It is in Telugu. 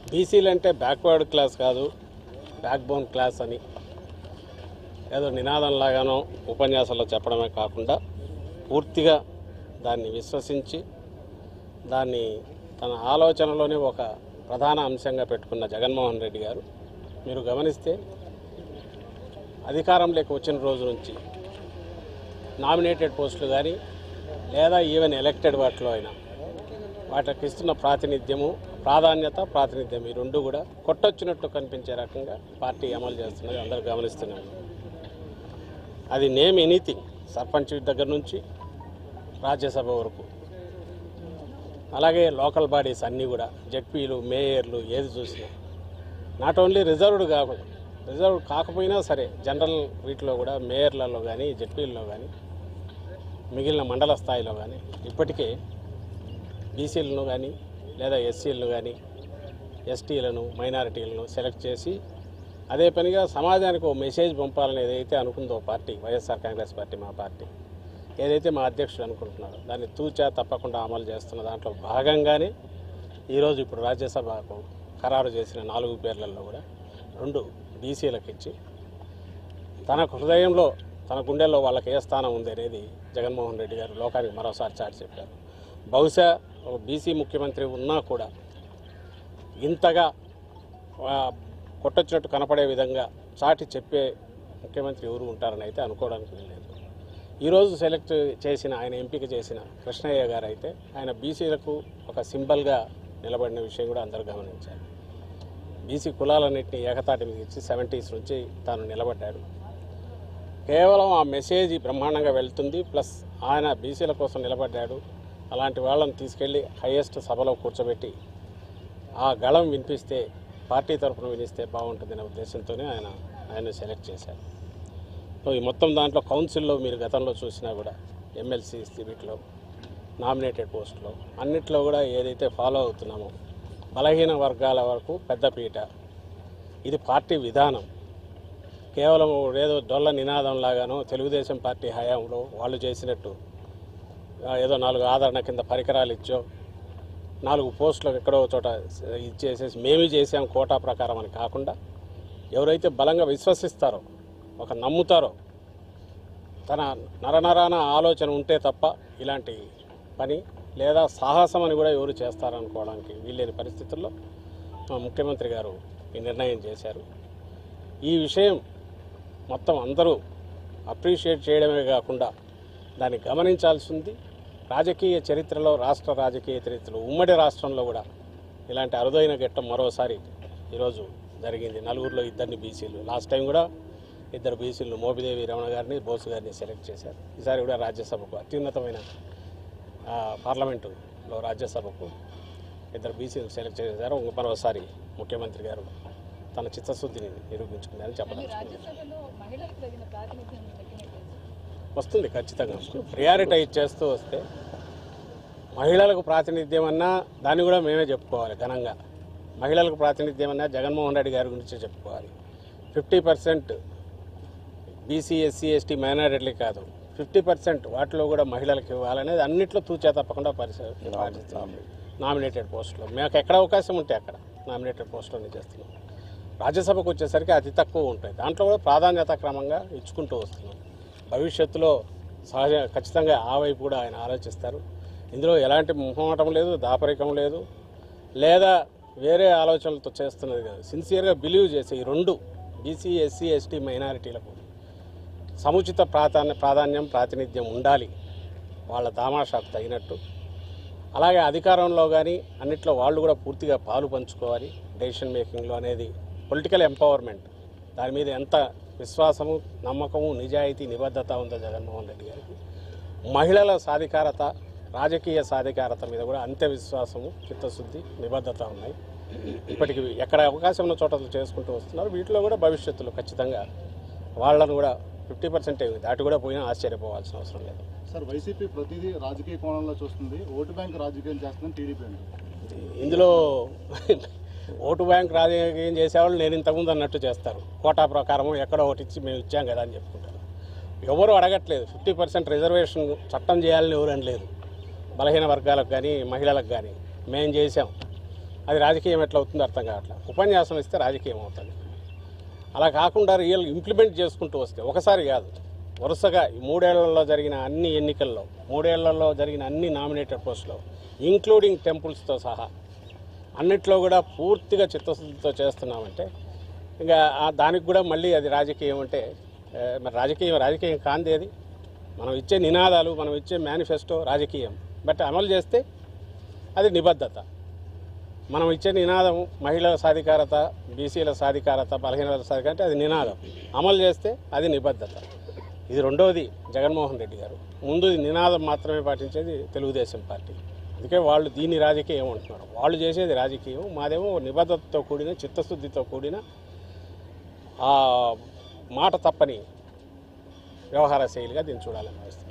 బీసీలు అంటే బ్యాక్వర్డ్ క్లాస్ కాదు బ్యాక్ బోన్ క్లాస్ అని ఏదో నినాదంలాగానో ఉపన్యాసాల్లో చెప్పడమే కాకుండా పూర్తిగా దాన్ని విశ్వసించి దాన్ని తన ఆలోచనలోనే ఒక ప్రధాన అంశంగా పెట్టుకున్న జగన్మోహన్ రెడ్డి గారు మీరు గమనిస్తే అధికారంలోకి వచ్చిన రోజు నుంచి నామినేటెడ్ పోస్టులు కానీ లేదా ఈవెన్ ఎలక్టెడ్ వాటిలో అయినా వాటికి ఇస్తున్న ప్రాతినిధ్యము ప్రాధాన్యత ప్రాతినిధ్యం ఈ రెండు కూడా కొట్టొచ్చినట్టు కనిపించే రకంగా పార్టీ అమలు చేస్తున్నది అందరూ గమనిస్తున్నాం అది నేమ్ ఎనీథింగ్ సర్పంచ్ దగ్గర నుంచి రాజ్యసభ వరకు అలాగే లోకల్ బాడీస్ అన్నీ కూడా జడ్పీలు మేయర్లు ఏది చూసినా నాట్ ఓన్లీ రిజర్వ్డ్ కాకుండా రిజర్వ్ కాకపోయినా సరే జనరల్ వీటిలో కూడా మేయర్లలో కానీ జడ్పీల్లో కానీ మిగిలిన మండల స్థాయిలో కానీ ఇప్పటికే బీసీలను కానీ లేదా ఎస్సీలను కానీ ఎస్టీలను మైనారిటీలను సెలెక్ట్ చేసి అదే పనిగా సమాజానికి ఓ మెసేజ్ పంపాలని ఏదైతే అనుకుందో పార్టీ వైఎస్ఆర్ కాంగ్రెస్ పార్టీ మా పార్టీ ఏదైతే మా అధ్యక్షుడు అనుకుంటున్నారో దాన్ని తూచా తప్పకుండా అమలు చేస్తున్న దాంట్లో భాగంగానే ఈరోజు ఇప్పుడు రాజ్యసభకు ఖరారు చేసిన నాలుగు పేర్లలో కూడా రెండు బీసీలకు ఇచ్చి తన హృదయంలో తన గుండెల్లో వాళ్ళకి ఏ స్థానం ఉంది అనేది జగన్మోహన్ రెడ్డి గారు లోకానికి మరోసారి చాటి చెప్పారు బహుశా ఒక బీసీ ముఖ్యమంత్రి ఉన్నా కూడా ఇంతగా ఆ, కొట్టొచ్చినట్టు కనపడే విధంగా చాటి చెప్పే ముఖ్యమంత్రి ఎవరు ఉంటారని అయితే అనుకోవడానికి వీల్లేదు ఈరోజు సెలెక్ట్ చేసిన ఆయన ఎంపిక చేసిన కృష్ణయ్య గారు అయితే ఆయన బీసీలకు ఒక సింబల్గా నిలబడిన విషయం కూడా అందరూ గమనించారు బీసీ కులాలన్నింటినీ ఏకతాటి మీద ఇచ్చి సెవెంటీస్ నుంచి తాను నిలబడ్డాడు కేవలం ఆ మెసేజ్ బ్రహ్మాండంగా వెళ్తుంది ప్లస్ ఆయన బీసీల కోసం నిలబడ్డాడు అలాంటి వాళ్ళని తీసుకెళ్ళి హైయెస్ట్ సభలో కూర్చోబెట్టి ఆ గళం వినిపిస్తే పార్టీ తరఫున వినిస్తే బాగుంటుందనే ఉద్దేశంతోనే ఆయన ఆయన సెలెక్ట్ చేశారు సో ఈ మొత్తం దాంట్లో కౌన్సిల్లో మీరు గతంలో చూసినా కూడా ఎమ్మెల్సీ వీటిలో నామినేటెడ్ పోస్టులో అన్నిట్లో కూడా ఏదైతే ఫాలో అవుతున్నామో బలహీన వర్గాల వరకు పెద్దపీట ఇది పార్టీ విధానం కేవలం ఏదో డొల్ల నినాదం లాగానో తెలుగుదేశం పార్టీ హయాంలో వాళ్ళు చేసినట్టు ఆ, ఏదో నాలుగు ఆదరణ కింద పరికరాలు ఇచ్చో నాలుగు పోస్టులకు ఎక్కడో చోట ఇచ్చేసేసి మేమే చేసాం కోటా ప్రకారం అని కాకుండా ఎవరైతే బలంగా విశ్వసిస్తారో ఒక నమ్ముతారో తన నరనరాన ఆలోచన ఉంటే తప్ప ఇలాంటి పని లేదా సాహసం అని కూడా ఎవరు చేస్తారనుకోవడానికి వీల్లేని పరిస్థితుల్లో మా ముఖ్యమంత్రి గారు ఈ నిర్ణయం చేశారు ఈ విషయం మొత్తం అందరూ అప్రిషియేట్ చేయడమే కాకుండా దాన్ని గమనించాల్సింది రాజకీయ చరిత్రలో రాష్ట్ర రాజకీయ చరిత్రలో ఉమ్మడి రాష్ట్రంలో కూడా ఇలాంటి అరుదైన ఘట్టం మరోసారి ఈరోజు జరిగింది నలుగురిలో ఇద్దరిని బీసీలు లాస్ట్ టైం కూడా ఇద్దరు బీసీలు మోపిదేవి రమణ గారిని బోసు గారిని సెలెక్ట్ చేశారు ఈసారి కూడా రాజ్యసభకు అత్యున్నతమైన ఆ, పార్లమెంటులో రాజ్యసభకు ఇద్దరు బీసీలు సెలెక్ట్ చేశారు మరోసారి ముఖ్యమంత్రి గారు తన చిత్తశుద్ధిని నిరూపించుకున్నారని చెప్పడం రాజ్యసభలో మహిళలకు తగిన ప్రాతినిధ్యం దక్కినట్టు వస్తుంది ఖచ్చితంగా ప్రియారిటైజ్ చేస్తూ వస్తే మహిళలకు ప్రాతినిధ్యం అన్నా దాన్ని కూడా మేమే చెప్పుకోవాలి ఘనంగా మహిళలకు ప్రాతినిధ్యం అన్నా జగన్మోహన్ రెడ్డి గారి గురించి చెప్పుకోవాలి fifty percent BC SC ST మైనారిటీలకి కాదు ఫిఫ్టీ పర్సెంట్ వాటిలో కూడా మహిళలకు ఇవ్వాలనేది అన్నిట్లో తూచా తప్పకుండా పరిస్థితి పాటిస్తున్నాం నామినేటెడ్ పోస్టులో మాకు ఎక్కడ అవకాశం ఉంటే అక్కడ నామినేటెడ్ పోస్టులోనే చేస్తున్నాం రాజ్యసభకు వచ్చేసరికి అతి తక్కువ ఉంటాయి దాంట్లో కూడా ప్రాధాన్యత క్రమంగా ఇచ్చుకుంటూ వస్తున్నాం భవిష్యత్తులో సహజ ఖచ్చితంగా ఆ వైపు కూడా ఆయన ఆలోచిస్తారు ఇందులో ఎలాంటి మొహమాటం లేదు దాపరికం లేదు లేదా వేరే ఆలోచనలతో చేస్తున్నది కాదు సిన్సియర్గా బిలీవ్ చేసే ఈ రెండు బీసీ ఎస్సీ ఎస్టీ మైనారిటీలకు సముచిత ప్రాధాన్య ప్రాధాన్యం ప్రాతినిధ్యం ఉండాలి వాళ్ళ దామాషాకు తగినట్టు అలాగే అధికారంలో కానీ అన్నిట్లో వాళ్ళు కూడా పూర్తిగా పాలు పంచుకోవాలి డెసిషన్ మేకింగ్లో అనేది పొలిటికల్ ఎంపవర్మెంట్ దాని మీద ఎంత విశ్వాసము నమ్మకము నిజాయితీ నిబద్ధత ఉందో జగన్మోహన్ రెడ్డి గారికి మహిళల సాధికారత రాజకీయ సాధికారత మీద కూడా అంతే విశ్వాసము చిత్తశుద్ధి నిబద్ధత ఉన్నాయి ఇప్పటికి ఎక్కడ అవకాశం ఉన్న చోట చేసుకుంటూ వస్తున్నారు వీటిలో కూడా భవిష్యత్తులో ఖచ్చితంగా వాళ్ళను కూడా ఫిఫ్టీ పర్సెంట్ దాటి కూడా పోయినా ఆశ్చర్యపోవాల్సిన అవసరం లేదు సార్ వైసీపీ ప్రతిదీ రాజకీయ కోణంలో చూస్తుంది ఓటు బ్యాంక్ రాజకీయం చేస్తుంది టీడీపీ అండి ఇందులో ఓటు బ్యాంక్ రాజకీయం చేసేవాళ్ళు నేను ఇంతకుముందు అన్నట్టు చేస్తారు కోటా ప్రకారం ఎక్కడో ఒకటి ఇచ్చి మేము ఇచ్చాం కదా అని చెప్పుకుంటారు ఎవరు అడగట్లేదు ఫిఫ్టీ పర్సెంట్ రిజర్వేషన్ చట్టం చేయాలని ఎవరు అనలేదు బలహీన వర్గాలకు కానీ మహిళలకు కానీ మేము చేసాం అది రాజకీయం ఎట్లా అవుతుందో అర్థం కావట్లేదు ఉపన్యాసం ఇస్తే రాజకీయం అవుతుంది అలా కాకుండా రియల్ ఇంప్లిమెంట్ చేసుకుంటూ వస్తే ఒకసారి కాదు వరుసగా ఈ మూడేళ్లలో జరిగిన అన్ని ఎన్నికల్లో మూడేళ్లలో జరిగిన అన్ని నామినేటెడ్ పోస్టులో ఇంక్లూడింగ్ టెంపుల్స్తో సహా అన్నిట్లో కూడా పూర్తిగా చిత్తశుద్ధితో చేస్తున్నామంటే ఇంకా ఆ దానికి కూడా మళ్ళీ అది రాజకీయం అంటే ఏ, మరి రాజకీయం రాజకీయం కాంది అది మనం ఇచ్చే నినాదాలు మనం ఇచ్చే మేనిఫెస్టో రాజకీయం బట్ అమలు చేస్తే అది నిబద్ధత మనం ఇచ్చే నినాదం మహిళల సాధికారత బీసీల సాధికారత బలహీనల సాధికారత అంటే అది నినాదం అమలు చేస్తే అది నిబద్ధత ఇది రెండవది జగన్మోహన్ రెడ్డి గారు ముందు ఈ నినాదం మాత్రమే పాటించేది తెలుగుదేశం పార్టీ అందుకే వాళ్ళు దీన్ని రాజకీయం అంటున్నారు వాళ్ళు చేసేది రాజకీయం మాదేమో నిబద్ధతతో కూడిన చిత్తశుద్ధితో కూడిన ఆ మాట తప్పని వ్యవహార శైలిగా దీన్ని చూడాలని భావిస్తున్నాను